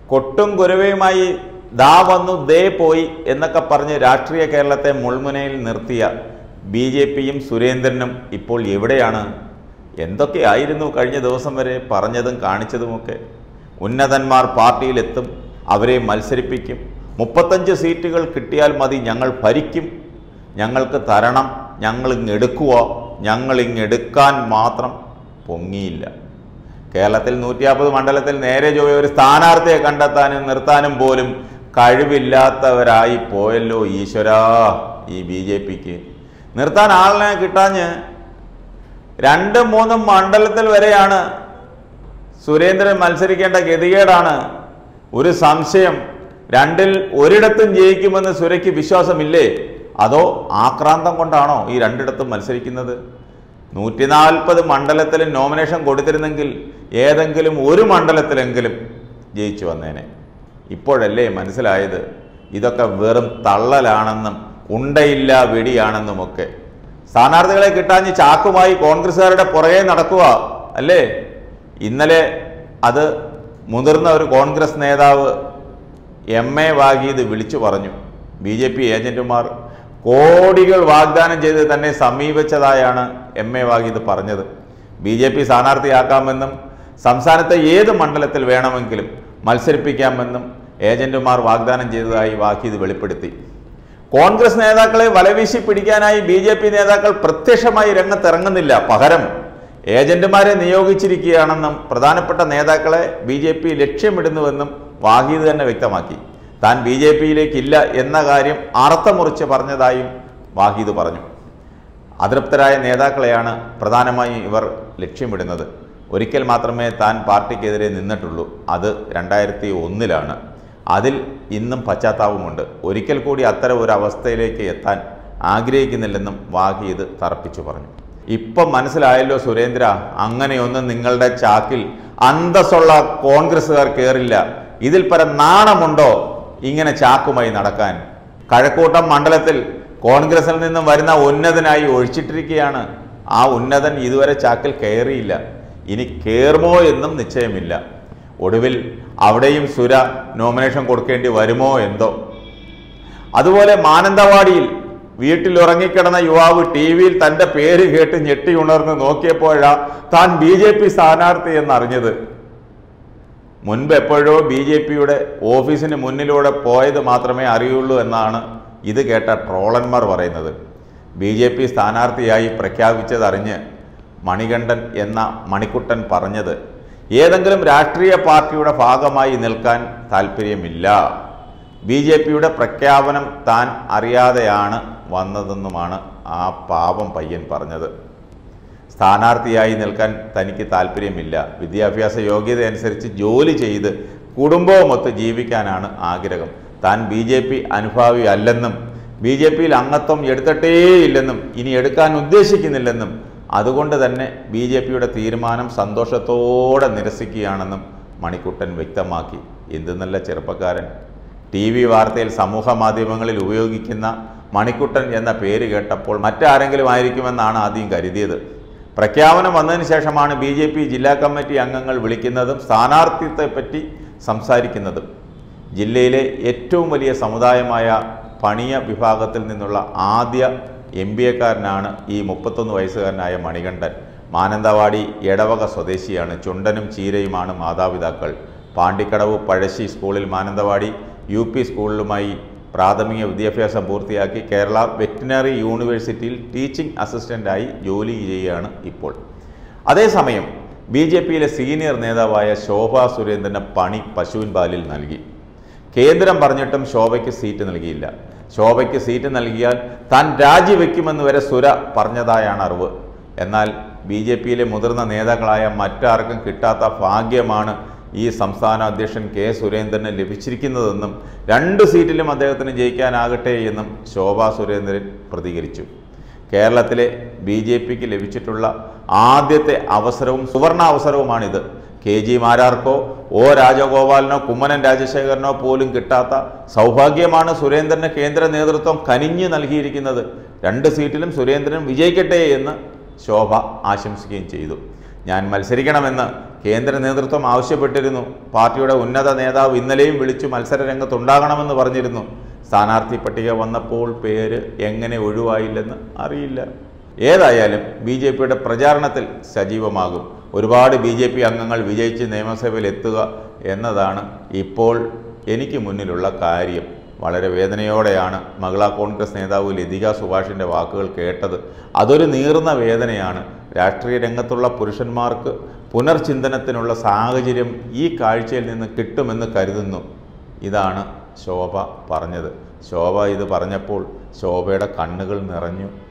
കൊട്ടും കുരവയുമായി ദാ വന്നു ദേ പോയി എന്നൊക്കെ പറഞ്ഞ് രാഷ്ട്രീയ കേരളത്തെ മുൾമുനയിൽ നിർത്തിയ ബി ജെ പിയും സുരേന്ദ്രനും ഇപ്പോൾ എവിടെയാണ് എന്തൊക്കെയായിരുന്നു കഴിഞ്ഞ ദിവസം വരെ പറഞ്ഞതും കാണിച്ചതുമൊക്കെ ഉന്നതന്മാർ പാർട്ടിയിലെത്തും അവരെ മത്സരിപ്പിക്കും മുപ്പത്തഞ്ച് സീറ്റുകൾ കിട്ടിയാൽ മതി ഞങ്ങൾ ഭരിക്കും ഞങ്ങൾക്ക് തരണം ഞങ്ങൾ ഇങ്ങെടുക്കുക ഞങ്ങൾ ഇങ്ങെടുക്കാൻ മാത്രം പൊങ്ങിയില്ല കേരളത്തിൽ നൂറ്റിയാപ്പത് മണ്ഡലത്തിൽ നേരെ ജോയി ഒരു സ്ഥാനാർത്ഥിയെ കണ്ടെത്താനും നിർത്താനും പോലും കഴിവില്ലാത്തവരായി പോയല്ലോ ഈശ്വരാ ഈ ബി ജെ പിക്ക് നിർത്താൻ ആളിനെ കിട്ടാഞ്ഞ് രണ്ടും മൂന്നും മണ്ഡലത്തിൽ വരെയാണ് സുരേന്ദ്രൻ മത്സരിക്കേണ്ട ഗതികേടാണ് ഒരു സംശയം രണ്ടിൽ ഒരിടത്തും ജയിക്കുമെന്ന് സുരയ്ക്ക് വിശ്വാസമില്ലേ അതോ ആക്രാന്തം കൊണ്ടാണോ ഈ രണ്ടിടത്തും മത്സരിക്കുന്നത് നൂറ്റി നാൽപ്പത് മണ്ഡലത്തിൽ നോമിനേഷൻ കൊടുത്തിരുന്നെങ്കിൽ ഏതെങ്കിലും ഒരു മണ്ഡലത്തിലെങ്കിലും ജയിച്ചു വന്നേനെ ഇപ്പോഴല്ലേ മനസ്സിലായത് ഇതൊക്കെ വെറും തള്ളലാണെന്നും ഉണ്ടയില്ല വെടിയാണെന്നുമൊക്കെ സ്ഥാനാർത്ഥികളെ കിട്ടാഞ്ഞ് ചാക്കുമായി കോൺഗ്രസ്സുകാരുടെ പുറകെ നടക്കുക അല്ലേ ഇന്നലെ അത് മുതിർന്ന ഒരു കോൺഗ്രസ് നേതാവ് എം എ വാഗീത് വിളിച്ചു പറഞ്ഞു ബി ജെ പി ഏജന്റുമാർ കോടികൾ വാഗ്ദാനം ചെയ്ത് തന്നെ സമീപിച്ചതായാണ് എം എ വാഗീത് പറഞ്ഞത് ബി ജെ പി സ്ഥാനാർത്ഥിയാക്കാമെന്നും സംസ്ഥാനത്തെ ഏത് മണ്ഡലത്തിൽ വേണമെങ്കിലും മത്സരിപ്പിക്കാമെന്നും ഏജന്റുമാർ വാഗ്ദാനം ചെയ്തതായി വാഗീത് വെളിപ്പെടുത്തി കോൺഗ്രസ് നേതാക്കളെ വലവീശി പിടിക്കാനായി ബി ജെ പി നേതാക്കൾ പ്രത്യക്ഷമായി രംഗത്തിറങ്ങുന്നില്ല പകരം ഏജന്റുമാരെ നിയോഗിച്ചിരിക്കുകയാണെന്നും പ്രധാനപ്പെട്ട നേതാക്കളെ ബി ജെ പി ലക്ഷ്യമിടുന്നുവെന്നും വാഹീദ് തന്നെ വ്യക്തമാക്കി താൻ ബി ജെ പിയിലേക്കില്ല എന്ന കാര്യം അർത്ഥമുറിച്ച് പറഞ്ഞതായും വാഹീദ് പറഞ്ഞു അതൃപ്തരായ നേതാക്കളെയാണ് പ്രധാനമായും ഇവർ ലക്ഷ്യമിടുന്നത് ഒരിക്കൽ മാത്രമേ താൻ പാർട്ടിക്കെതിരെ നിന്നിട്ടുള്ളൂ അത് രണ്ടായിരത്തി ഒന്നിലാണ് അതിൽ ഇന്നും പശ്ചാത്താപമുണ്ട് ഒരിക്കൽ കൂടി അത്തരം ഒരു അവസ്ഥയിലേക്ക് എത്താൻ ആഗ്രഹിക്കുന്നില്ലെന്നും വാഹീദ് തറപ്പിച്ചു പറഞ്ഞു ഇപ്പം മനസ്സിലായല്ലോ സുരേന്ദ്ര അങ്ങനെയൊന്നും നിങ്ങളുടെ ചാക്കിൽ അന്തസ്സുള്ള കോൺഗ്രസ്സുകാർ കയറില്ല ഇതിൽ പരം നാണമുണ്ടോ ഇങ്ങനെ ചാക്കുമായി നടക്കാൻ കഴക്കൂട്ടം മണ്ഡലത്തിൽ കോൺഗ്രസിൽ നിന്നും വരുന്ന ഉന്നതനായി ഒഴിച്ചിട്ടിരിക്കുകയാണ് ആ ഉന്നതൻ ഇതുവരെ ചാക്കിൽ കയറിയില്ല ഇനി കയറുമോ എന്നും നിശ്ചയമില്ല ഒടുവിൽ അവിടെയും സുര നോമിനേഷൻ കൊടുക്കേണ്ടി വരുമോ എന്തോ അതുപോലെ മാനന്തവാടിയിൽ വീട്ടിൽ ഉറങ്ങിക്കിടന്ന യുവാവ് ടി വിയിൽ തന്റെ പേര് കേട്ട് ഞെട്ടി ഉണർന്ന് നോക്കിയപ്പോഴാ താൻ ബി ജെ പി സ്ഥാനാർത്ഥി എന്നറിഞ്ഞത് മുൻപ് എപ്പോഴോ ബി ജെ പിയുടെ ഓഫീസിന് മുന്നിലൂടെ പോയത് മാത്രമേ അറിയുള്ളൂ എന്നാണ് ഇത് കേട്ട ട്രോളന്മാർ പറയുന്നത് ബി ജെ പി സ്ഥാനാർത്ഥിയായി പ്രഖ്യാപിച്ചതറിഞ്ഞ് മണികണ്ഠൻ എന്ന മണിക്കുട്ടൻ പറഞ്ഞത് ഏതെങ്കിലും രാഷ്ട്രീയ പാർട്ടിയുടെ ഭാഗമായി നിൽക്കാൻ താല്പര്യമില്ല ബി ജെ പിയുടെ പ്രഖ്യാപനം താൻ അറിയാതെയാണ് വന്നതെന്നുമാണ് ആ പാവം പയ്യൻ പറഞ്ഞത് സ്ഥാനാർത്ഥിയായി നിൽക്കാൻ തനിക്ക് താല്പര്യമില്ല വിദ്യാഭ്യാസ യോഗ്യത അനുസരിച്ച് ജോലി ചെയ്ത് കുടുംബവുമൊത്ത് ജീവിക്കാനാണ് ആഗ്രഹം താൻ ബി ജെ പി അനുഭാവി അല്ലെന്നും ബി ജെ പിയിൽ അംഗത്വം എടുത്തിട്ടേയില്ലെന്നും ഇനി എടുക്കാൻ ഉദ്ദേശിക്കുന്നില്ലെന്നും അതുകൊണ്ട് തന്നെ ബി ജെ പിയുടെ തീരുമാനം സന്തോഷത്തോടെ നിരസിക്കുകയാണെന്നും മണിക്കുട്ടൻ വ്യക്തമാക്കി എന്ത് നല്ല ചെറുപ്പക്കാരൻ ടി വി വാർത്തയിൽ സമൂഹ മാധ്യമങ്ങളിൽ ഉപയോഗിക്കുന്ന മണിക്കുട്ടൻ എന്ന പേര് കേട്ടപ്പോൾ മറ്റാരെങ്കിലും ആയിരിക്കുമെന്നാണ് ആദ്യം കരുതിയത് പ്രഖ്യാപനം വന്നതിന് ശേഷമാണ് ബി ജെ പി ജില്ലാ കമ്മിറ്റി അംഗങ്ങൾ വിളിക്കുന്നതും സ്ഥാനാർത്ഥിത്വത്തെപ്പറ്റി സംസാരിക്കുന്നതും ജില്ലയിലെ ഏറ്റവും വലിയ സമുദായമായ പണിയ വിഭാഗത്തിൽ നിന്നുള്ള ആദ്യ എം ബി എക്കാരനാണ് ഈ മുപ്പത്തൊന്ന് വയസ്സുകാരനായ മണികണ്ഠൻ മാനന്തവാടി എടവക സ്വദേശിയാണ് ചുണ്ടനും ചീരയുമാണ് മാതാപിതാക്കൾ പാണ്ടിക്കടവ് പഴശ്ശി സ്കൂളിൽ മാനന്തവാടി യു പി സ്കൂളിലുമായി പ്രാഥമിക വിദ്യാഭ്യാസം പൂർത്തിയാക്കി കേരള വെറ്റിനറി യൂണിവേഴ്സിറ്റിയിൽ ടീച്ചിങ് അസിസ്റ്റൻ്റായി ജോലി ചെയ്യുകയാണ് ഇപ്പോൾ അതേസമയം ബി ജെ പിയിലെ സീനിയർ നേതാവായ ശോഭാ സുരേന്ദ്രന് പണി പശുവിൻ പാലിൽ നൽകി കേന്ദ്രം പറഞ്ഞിട്ടും ശോഭയ്ക്ക് സീറ്റ് നൽകിയില്ല ശോഭയ്ക്ക് സീറ്റ് നൽകിയാൽ താൻ രാജിവെക്കുമെന്ന് വരെ സുര പറഞ്ഞതായാണ് അറിവ് എന്നാൽ ബി ജെ പിയിലെ മുതിർന്ന നേതാക്കളായ മറ്റാർക്കും കിട്ടാത്ത ഭാഗ്യമാണ് ഈ സംസ്ഥാന അധ്യക്ഷൻ കെ സുരേന്ദ്രന് ലഭിച്ചിരിക്കുന്നതെന്നും രണ്ട് സീറ്റിലും അദ്ദേഹത്തിന് ജയിക്കാനാകട്ടെ എന്നും ശോഭാ സുരേന്ദ്രൻ പ്രതികരിച്ചു കേരളത്തിലെ ബി ജെ പിക്ക് ലഭിച്ചിട്ടുള്ള ആദ്യത്തെ അവസരവും സുവർണ അവസരവുമാണിത് കെ ജി മാരാർക്കോ ഒ രാജഗോപാലിനോ കുമ്മനം രാജശേഖരനോ പോലും കിട്ടാത്ത സൗഭാഗ്യമാണ് സുരേന്ദ്രന് കേന്ദ്ര നേതൃത്വം കനിഞ്ഞു നൽകിയിരിക്കുന്നത് രണ്ട് സീറ്റിലും സുരേന്ദ്രൻ വിജയിക്കട്ടെ എന്ന് ശോഭ ആശംസിക്കുകയും ചെയ്തു ഞാൻ മത്സരിക്കണമെന്ന് കേന്ദ്ര നേതൃത്വം ആവശ്യപ്പെട്ടിരുന്നു പാർട്ടിയുടെ ഉന്നത നേതാവ് ഇന്നലെയും വിളിച്ചു മത്സര രംഗത്തുണ്ടാകണമെന്ന് പറഞ്ഞിരുന്നു സ്ഥാനാർത്ഥി പട്ടിക വന്നപ്പോൾ പേര് എങ്ങനെ ഒഴിവായില്ലെന്ന് അറിയില്ല ഏതായാലും ബി ജെ പിയുടെ പ്രചാരണത്തിൽ സജീവമാകും ഒരുപാട് ബി ജെ പി അംഗങ്ങൾ വിജയിച്ച് നിയമസഭയിൽ എത്തുക എന്നതാണ് ഇപ്പോൾ എനിക്ക് മുന്നിലുള്ള കാര്യം വളരെ വേദനയോടെയാണ് മഹിളാ കോൺഗ്രസ് നേതാവ് ലതിക സുഭാഷിൻ്റെ വാക്കുകൾ കേട്ടത് അതൊരു നീറുന്ന വേദനയാണ് രാഷ്ട്രീയ രംഗത്തുള്ള പുരുഷന്മാർക്ക് പുനർചിന്തനത്തിനുള്ള സാഹചര്യം ഈ കാഴ്ചയിൽ നിന്ന് കിട്ടുമെന്ന് കരുതുന്നു ഇതാണ് ശോഭ പറഞ്ഞത് ശോഭ ഇത് പറഞ്ഞപ്പോൾ ശോഭയുടെ കണ്ണുകൾ നിറഞ്ഞു